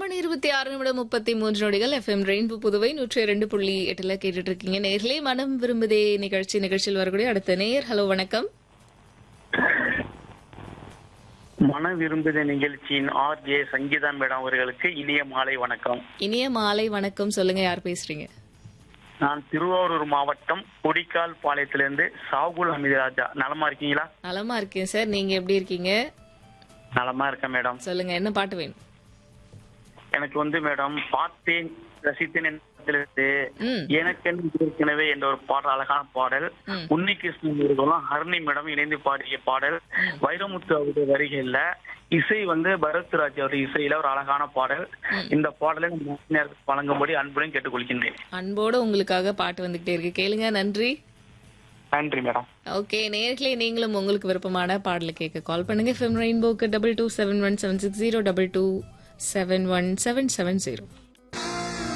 மணி இருபத்தி ஆறு நிமிடம் முப்பத்தி மூன்று நொடிகள் எஃப்எம் ரெயின்போ புதுவை நூற்றி இரண்டு புள்ளி எட்டுல கேட்டுட்டு இருக்கீங்க நேர்களே மனம் விரும்புதே நிகழ்ச்சி நிகழ்ச்சியில் வரக்கூடிய அடுத்த நேயர் ஹலோ வணக்கம் மன விரும்புத நிகழ்ச்சியின் ஆர் ஜே சங்கீதா மேடம் அவர்களுக்கு இனிய மாலை வணக்கம் இனிய மாலை வணக்கம் சொல்லுங்க யார் பேசுறீங்க நான் திருவாரூர் மாவட்டம் கொடிக்கால் பாளையத்திலிருந்து சாகுல் அமிதராஜா நலமா இருக்கீங்களா நலமா இருக்கேன் சார் நீங்க எப்படி இருக்கீங்க நலமா இருக்கேன் மேடம் சொல்லுங்க என்ன பாட்டு வேணும் எனக்கு வந்து மேடம் பார்த்தேன் ரசித்தேன் என்பதிலிருந்து ம் எனக்கு ஏற்கனவே என்ற ஒரு பாடல் அழகான பாடல் ம். உன்னிகிருஷ்ணன் அவர்களும் ஹரணி மேடம் இணைந்து பாடிய பாடல் வைரமுத்து அவருடைய வரிகள்ல இசை வந்து பரத்ராஜ் அவருடைய இசையில ஒரு அழகான பாடல் இந்த பாடலை நம்ம நேரத்துக்கு வழங்கும்படி அன்புடன் கேட்டுக்கொள்கின்றேன் அன்போட உங்களுக்காக பாட்டு வந்துகிட்டே இருக்கு கேளுங்க நன்றி நன்றி மேடம் ஓகே நேர்களே நீங்களும் உங்களுக்கு விருப்பமான பாடலை கேட்க கால் பண்ணுங்க எஃப்எம் ரெயின்போக்கு double two seven one seven six zero double two seven one seven seven zero